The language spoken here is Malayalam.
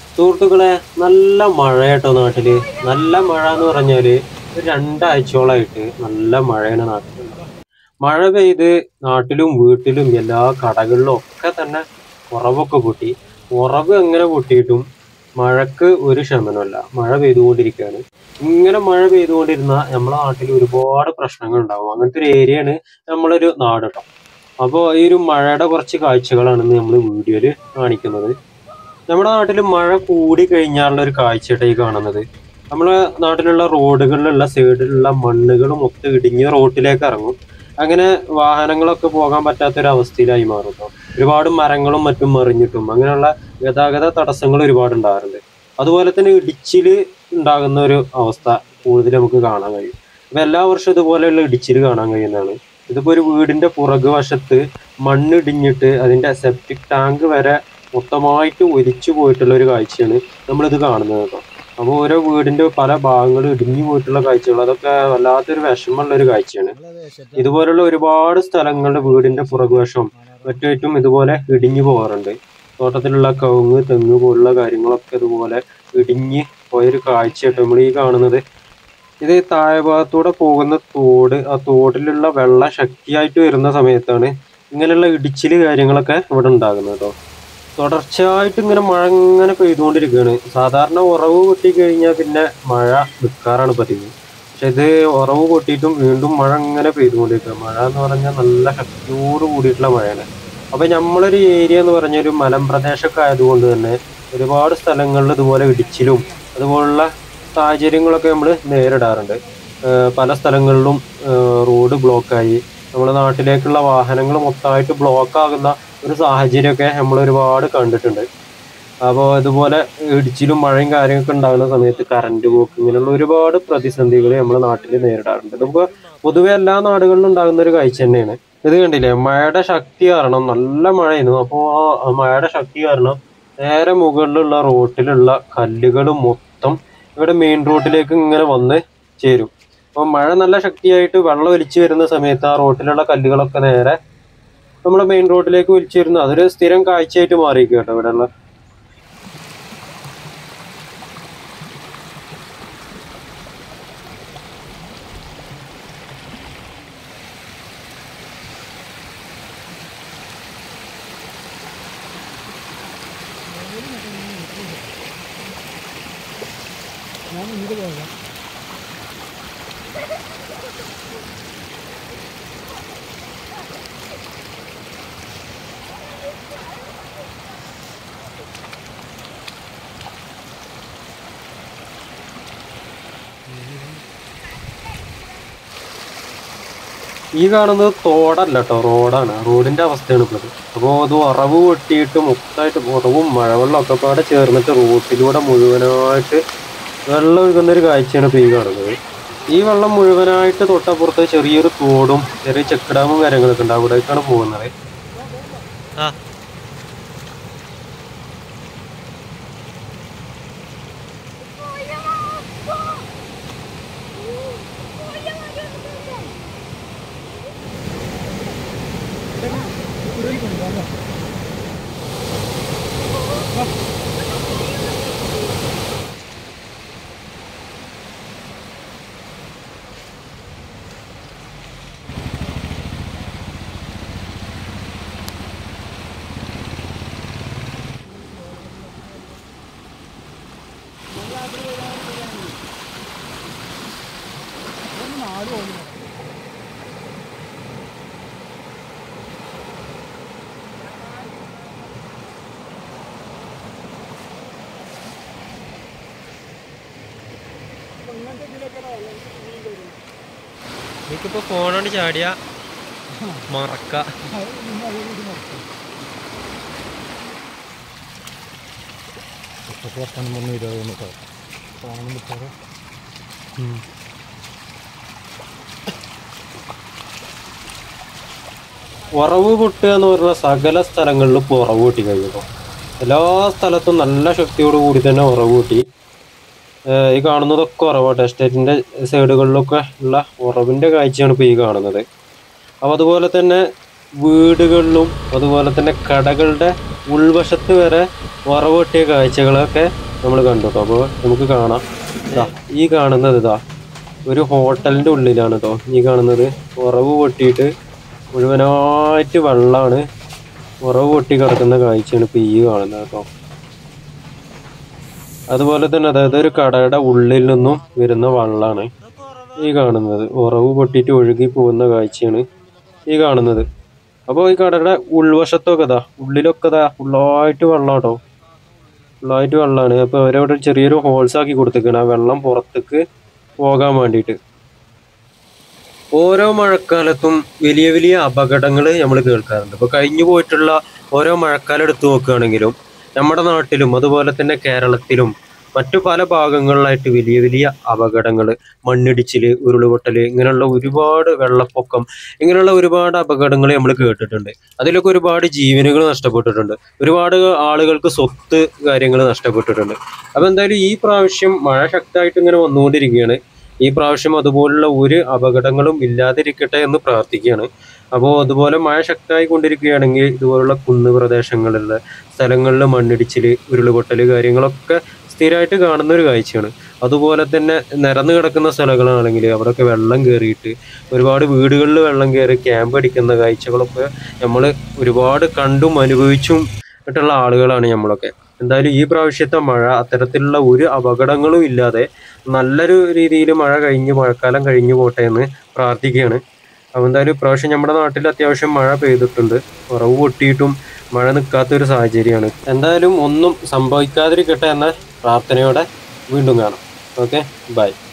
സുഹൃത്തുക്കളെ നല്ല മഴ കേട്ടോ നാട്ടില് നല്ല മഴ എന്ന് പറഞ്ഞാല് ഒരു രണ്ടാഴ്ചയോളായിട്ട് നല്ല മഴയാണ് നാട്ടിലുള്ളത് മഴ പെയ്ത് നാട്ടിലും വീട്ടിലും എല്ലാ കടകളിലും ഒക്കെ തന്നെ ഉറവൊക്കെ പൊട്ടി ഉറവ് എങ്ങനെ പൊട്ടിയിട്ടും മഴക്ക് ഒരു ശമനമല്ല മഴ പെയ്തുകൊണ്ടിരിക്കുകയാണ് ഇങ്ങനെ മഴ പെയ്തുകൊണ്ടിരുന്ന നമ്മുടെ നാട്ടിൽ ഒരുപാട് പ്രശ്നങ്ങൾ ഉണ്ടാവും അങ്ങനത്തെ ഒരു ഏരിയയാണ് നമ്മളൊരു നാട് കേട്ടോ അപ്പോൾ ഈ ഒരു മഴയുടെ കുറച്ച് കാഴ്ചകളാണ് നമ്മൾ വീഡിയോയിൽ കാണിക്കുന്നത് നമ്മുടെ നാട്ടിൽ മഴ കൂടി കഴിഞ്ഞാലുള്ള ഒരു കാഴ്ചയായിട്ട് ഈ കാണുന്നത് നമ്മളെ നാട്ടിലുള്ള റോഡുകളിലുള്ള സൈഡിലുള്ള മണ്ണുകൾ മൊത്തം ഇടിഞ്ഞ് റോട്ടിലേക്ക് ഇറങ്ങും അങ്ങനെ വാഹനങ്ങളൊക്കെ പോകാൻ പറ്റാത്ത ഒരു അവസ്ഥയിലായി മാറും ട്ടോ. ഒരുപാട് മരങ്ങളും മറ്റും മറിഞ്ഞിട്ടും അങ്ങനെയുള്ള ഗതാഗത തടസ്സങ്ങൾ ഒരുപാട് ഉണ്ടാകാറുണ്ട് അതുപോലെ തന്നെ ഇടിച്ചില് ഉണ്ടാകുന്ന ഒരു അവസ്ഥ കൂടുതൽ നമുക്ക് കാണാൻ കഴിയും അപ്പൊ എല്ലാ വർഷവും ഇതുപോലെയുള്ള ഇടിച്ചില് കാണാൻ കഴിയുന്നതാണ് ഇതിപ്പോ ഒരു വീടിന്റെ പുറകു വശത്ത് മണ്ണിടിഞ്ഞിട്ട് അതിന്റെ സെപ്റ്റിക് ടാങ്ക് വരെ മൊത്തമായിട്ട് ഒലിച്ചു പോയിട്ടുള്ള ഒരു കാഴ്ചയാണ് നമ്മളിത് കാണുന്നത് കേട്ടോ അപ്പോൾ ഓരോ വീടിന്റെ പല ഭാഗങ്ങളും ഇടിഞ്ഞു പോയിട്ടുള്ള കാഴ്ചകൾ അതൊക്കെ വല്ലാത്തൊരു വിഷമമുള്ള ഒരു കാഴ്ചയാണ് ഇതുപോലുള്ള ഒരുപാട് സ്ഥലങ്ങളുടെ വീടിന്റെ പുറകുവശം മറ്റും ഇതുപോലെ ഇടിഞ്ഞു പോകാറുണ്ട് തോട്ടത്തിലുള്ള കവുങ്ങ് തെങ്ങ് പോലുള്ള കാര്യങ്ങളൊക്കെ ഇതുപോലെ ഇടിഞ്ഞ് പോയൊരു കാഴ്ചയായിട്ട് നമ്മൾ ഈ കാണുന്നത് ഇത് താഴെ ഭാഗത്തൂടെ പോകുന്ന തോട് ആ തോടിലുള്ള വെള്ളം ശക്തിയായിട്ട് വരുന്ന സമയത്താണ് ഇങ്ങനെയുള്ള ഇടിച്ചില് കാര്യങ്ങളൊക്കെ ഇവിടെ ഉണ്ടാകുന്നത് കേട്ടോ തുടർച്ചയായിട്ട് ഇങ്ങനെ മഴ ഇങ്ങനെ പെയ്തുകൊണ്ടിരിക്കുകയാണ് സാധാരണ ഉറവ് പൊട്ടി കഴിഞ്ഞാൽ പിന്നെ മഴ നിൽക്കാറാണ് പതിവ് പക്ഷെ ഇത് ഉറവ് പൊട്ടിയിട്ടും വീണ്ടും മഴ ഇങ്ങനെ പെയ്തുകൊണ്ടിരിക്കുക മഴ എന്ന് പറഞ്ഞാൽ നല്ല ശക്തിയോട് കൂടിയിട്ടുള്ള മഴയാണ് അപ്പൊ നമ്മളൊരു ഏരിയ എന്ന് പറഞ്ഞ ഒരു മലമ്പ്രദേശമൊക്കെ ആയതുകൊണ്ട് തന്നെ ഒരുപാട് സ്ഥലങ്ങളിൽ ഇതുപോലെ ഇടിച്ചിലും അതുപോലുള്ള സാഹചര്യങ്ങളൊക്കെ നമ്മൾ നേരിടാറുണ്ട് ഏഹ് പല സ്ഥലങ്ങളിലും ഏഹ് റോഡ് ബ്ലോക്കായി നമ്മുടെ നാട്ടിലേക്കുള്ള വാഹനങ്ങൾ മൊത്തമായിട്ട് ബ്ലോക്ക് ആകുന്ന ഒരു സാഹചര്യമൊക്കെ നമ്മൾ ഒരുപാട് കണ്ടിട്ടുണ്ട് അപ്പോൾ ഇതുപോലെ ഇടിച്ചിലും മഴയും കാര്യങ്ങളൊക്കെ ഉണ്ടാകുന്ന സമയത്ത് കറണ്ട് പോക്ക് ഇങ്ങനെയുള്ള ഒരുപാട് പ്രതിസന്ധികൾ നമ്മുടെ നാട്ടിൽ നേരിടാറുണ്ട് നമുക്ക് പൊതുവെ എല്ലാ നാടുകളിലും ഉണ്ടാകുന്ന ഒരു കാഴ്ച തന്നെയാണ് ഇത് കണ്ടില്ലേ മഴയുടെ ശക്തി കാരണം നല്ല മഴയായിരുന്നു അപ്പോൾ ആ മഴയുടെ ശക്തി കാരണം നേരെ മുകളിലുള്ള റോട്ടിലുള്ള കല്ലുകൾ മൊത്തം ഇവിടെ മെയിൻ റോഡിലേക്ക് ഇങ്ങനെ വന്ന് ചേരും അപ്പോൾ മഴ നല്ല ശക്തിയായിട്ട് വെള്ളം ഒലിച്ചു വരുന്ന സമയത്ത് ആ റോട്ടിലുള്ള കല്ലുകളൊക്കെ നേരെ നമ്മുടെ മെയിൻ റോഡിലേക്ക് ഒലിച്ചു വരുന്നു അതൊരു സ്ഥിരം കാഴ്ചയായിട്ട് മാറിയിരിക്കും കേട്ടോ ഇവിടെയുള്ള ഈ കാണുന്നത് തോടല്ല കേട്ടോ റോഡാണ് റോഡിന്റെ അവസ്ഥയാണ് ഇപ്പോൾ അപ്പോൾ അത് ഉറവ് പൊട്ടിയിട്ട് മൊത്തമായിട്ട് ഉറവും മഴവെള്ളം ഒക്കെ പാടെ ചേർന്നിട്ട് റോട്ടിലൂടെ മുഴുവനായിട്ട് വെള്ളം ഒഴുകുന്ന ഒരു കാഴ്ചയാണ് ഇപ്പോൾ ഈ കാണുന്നത് ഈ വെള്ളം മുഴുവനായിട്ട് തൊട്ടപ്പുറത്ത് ചെറിയൊരു തോടും ചെറിയ ചെക്ക് ഡാമും കാര്യങ്ങളൊക്കെ ഉണ്ട് അവിടേക്കാണ് പോകുന്നത് എനിക്കിപ്പോ ഫോണോണ്ട് ചാടിയ മറക്ക ഉറവ് പൊട്ടുക എന്ന് പറഞ്ഞ സകല സ്ഥലങ്ങളിലും ഇപ്പോൾ ഉറവ് പൊട്ടി കഴിഞ്ഞു എല്ലാ സ്ഥലത്തും നല്ല ശക്തിയോട് കൂടി തന്നെ ഉറവ് പൊട്ടി ഏഹ് ഈ കാണുന്നതൊക്കെ ഉറവാണ് എസ്റ്റേറ്റിന്റെ സൈഡുകളിലൊക്കെ ഉള്ള ഉറവിന്റെ കാഴ്ചയാണ് ഇപ്പോൾ ഈ കാണുന്നത് അപ്പോൾ അതുപോലെ തന്നെ വീടുകളിലും അതുപോലെ തന്നെ കടകളുടെ ഉൾവശത്ത് വരെ ഉറവ് പൊട്ടിയ കാഴ്ചകളൊക്കെ നമ്മൾ കണ്ടു കേട്ടോ അപ്പോൾ നമുക്ക് കാണാം ഇതാ ഈ കാണുന്നത് ഇതാ ഒരു ഹോട്ടലിൻ്റെ ഉള്ളിലാണ് കേട്ടോ ഈ കാണുന്നത് ഉറവ് പൊട്ടിയിട്ട് മുഴുവനായിട്ട് വെള്ളമാണ് ഉറവ് പൊട്ടി കിടക്കുന്ന കാഴ്ചയാണ് ഇപ്പോൾ ഈ കാണുന്നത് കേട്ടോ അതുപോലെ തന്നെ അതായത് ഒരു കടയുടെ ഉള്ളിൽ നിന്നും വരുന്ന വെള്ളമാണ് ഈ കാണുന്നത് ഉറവ് പൊട്ടിയിട്ട് ഒഴുകി പോകുന്ന കാഴ്ചയാണ് ഈ കാണുന്നത് അപ്പോൾ ഈ കടയുടെ ഉൾവശത്തൊക്കെ ഇതാ ഉള്ളിലൊക്കെ ഇതാ ഫുള്ളായിട്ട് വെള്ളം കേട്ടോ ഫുള്ളായിട്ട് വെള്ളമാണ് അപ്പോൾ അവരവിടെ ചെറിയൊരു ഹോൾസ് ആക്കി കൊടുത്തേക്കാണ് ആ വെള്ളം പുറത്തേക്ക് പോകാൻ വേണ്ടിയിട്ട് ഓരോ മഴക്കാലത്തും വലിയ വലിയ അപകടങ്ങൾ നമ്മൾ കേൾക്കാറുണ്ട് ഇപ്പോൾ കഴിഞ്ഞു പോയിട്ടുള്ള ഓരോ മഴക്കാലം എടുത്തു നോക്കുകയാണെങ്കിലും നമ്മുടെ നാട്ടിലും അതുപോലെ തന്നെ കേരളത്തിലും മറ്റു പല ഭാഗങ്ങളിലായിട്ട് വലിയ വലിയ അപകടങ്ങൾ മണ്ണിടിച്ചിൽ ഉരുളുപൊട്ടൽ ഇങ്ങനെയുള്ള ഒരുപാട് വെള്ളപ്പൊക്കം ഇങ്ങനെയുള്ള ഒരുപാട് അപകടങ്ങൾ നമ്മൾ കേട്ടിട്ടുണ്ട് അതിലൊക്കെ ഒരുപാട് ജീവനുകൾ നഷ്ടപ്പെട്ടിട്ടുണ്ട് ഒരുപാട് ആളുകൾക്ക് സ്വത്ത് കാര്യങ്ങൾ നഷ്ടപ്പെട്ടിട്ടുണ്ട് അപ്പോൾ എന്തായാലും ഈ പ്രാവശ്യം മഴ ശക്തമായിട്ട് ഇങ്ങനെ വന്നുകൊണ്ടിരിക്കുകയാണ് ഈ പ്രാവശ്യം അതുപോലുള്ള ഒരു അപകടങ്ങളും ഇല്ലാതിരിക്കട്ടെ എന്ന് പ്രാർത്ഥിക്കുകയാണ് അപ്പോൾ അതുപോലെ മഴ ശക്തമായി കൊണ്ടിരിക്കുകയാണെങ്കിൽ ഇതുപോലുള്ള കുന്ന് പ്രദേശങ്ങളിലുള്ള സ്ഥലങ്ങളിൽ മണ്ണിടിച്ചിൽ ഉരുളുപൊട്ടൽ കാര്യങ്ങളൊക്കെ സ്ഥിരമായിട്ട് കാണുന്ന ഒരു കാഴ്ചയാണ് അതുപോലെ തന്നെ നിരന്ന് കിടക്കുന്ന സ്ഥലങ്ങളാണെങ്കിൽ അവിടെയൊക്കെ വെള്ളം കയറിയിട്ട് ഒരുപാട് വീടുകളിൽ വെള്ളം കയറി ക്യാമ്പ് അടിക്കുന്ന കാഴ്ചകളൊക്കെ നമ്മൾ ഒരുപാട് കണ്ടും അനുഭവിച്ചും ആയിട്ടുള്ള ആളുകളാണ് നമ്മളൊക്കെ എന്തായാലും ഈ പ്രാവശ്യത്തെ മഴ അത്തരത്തിലുള്ള ഒരു അപകടങ്ങളും ഇല്ലാതെ നല്ലൊരു രീതിയിൽ മഴ കഴിഞ്ഞ് മഴക്കാലം കഴിഞ്ഞു പോട്ടെ എന്ന് പ്രാർത്ഥിക്കുകയാണ് അപ്പോൾ എന്തായാലും ഇപ്രാവശ്യം നമ്മുടെ നാട്ടിൽ അത്യാവശ്യം മഴ പെയ്തിട്ടുണ്ട് ഉറവ് പൊട്ടിയിട്ടും മഴ നിൽക്കാത്തൊരു സാഹചര്യമാണ് എന്തായാലും ഒന്നും സംഭവിക്കാതിരിക്കട്ടെ എന്ന പ്രാർത്ഥനയോടെ വീണ്ടും കാണാം ഓക്കെ ബൈ